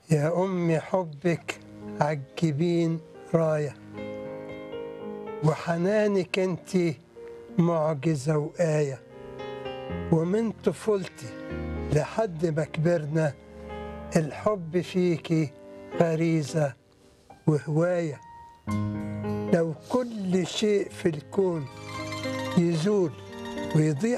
يا أمي حبك عجبين راية وحنانك انت معجزة وآية ومن طفولتي لحد ما كبرنا الحب فيكي غريزة وهواية لو كل شيء في الكون يزول ويضيع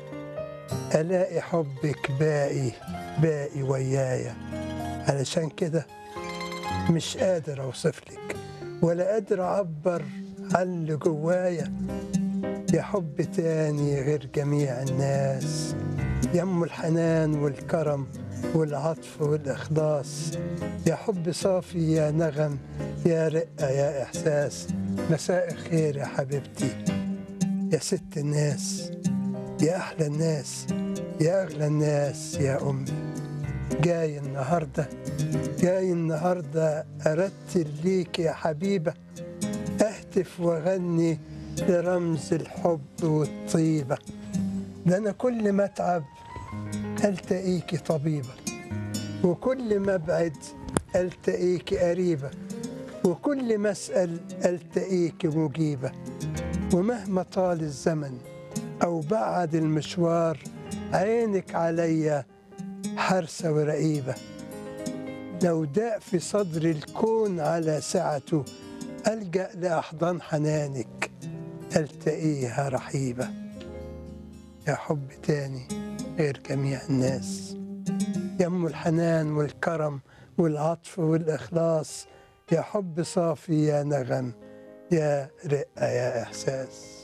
ألاقي حبك باقي باقي ويايا علشان كده مش قادر أوصف لك ولا قادر أعبر عن اللي جوايا يا حب تاني غير جميع الناس يا أم الحنان والكرم والعطف والإخلاص يا حب صافي يا نغم يا رقة يا إحساس مساء الخير يا حبيبتي يا ست الناس يا أحلى الناس يا أغلى الناس يا أمي جاي النهاردة جاي النهاردة أرتل ليك يا حبيبة أهتف وأغني لرمز الحب والطيبة ده أنا كل ما أتعب ألتقيكي طبيبة وكل ما أبعد ألتقيكي قريبة وكل ما أسأل ألتقيكي مجيبة ومهما طال الزمن أو بعد المشوار عينك عليا حرسة ورقيبة لو داء في صدر الكون على سعته ألجأ لأحضان حنانك ألتقيها رحيبة يا حب تاني غير جميع الناس يا أم الحنان والكرم والعطف والإخلاص يا حب صافي يا نغم يا رقة يا إحساس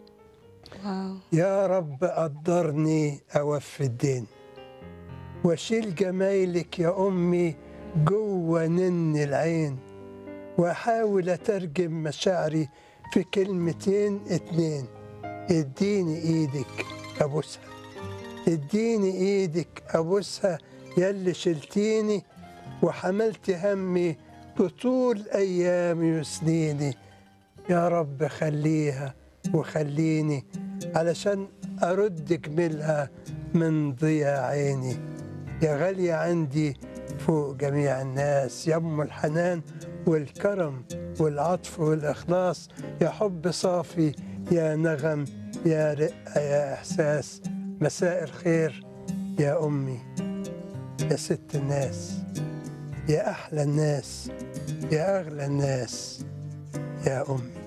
واو يا رب قدرني أوفي الدين واشيل جمايلك يا أمي جوه نن العين وأحاول أترجم مشاعري في كلمتين اتنين اديني ايدك أبوسها اديني ايدك أبوسها يلي شلتيني وحملت همي بطول أيامي وسنيني يا رب خليها وخليني علشان أرد جميلها من ضياء عيني يا غالية عندي فوق جميع الناس يا أم الحنان والكرم والعطف والإخلاص يا حب صافي يا نغم يا رقة يا إحساس مساء الخير يا أمي يا ست الناس يا أحلى الناس يا أغلى الناس يا أمي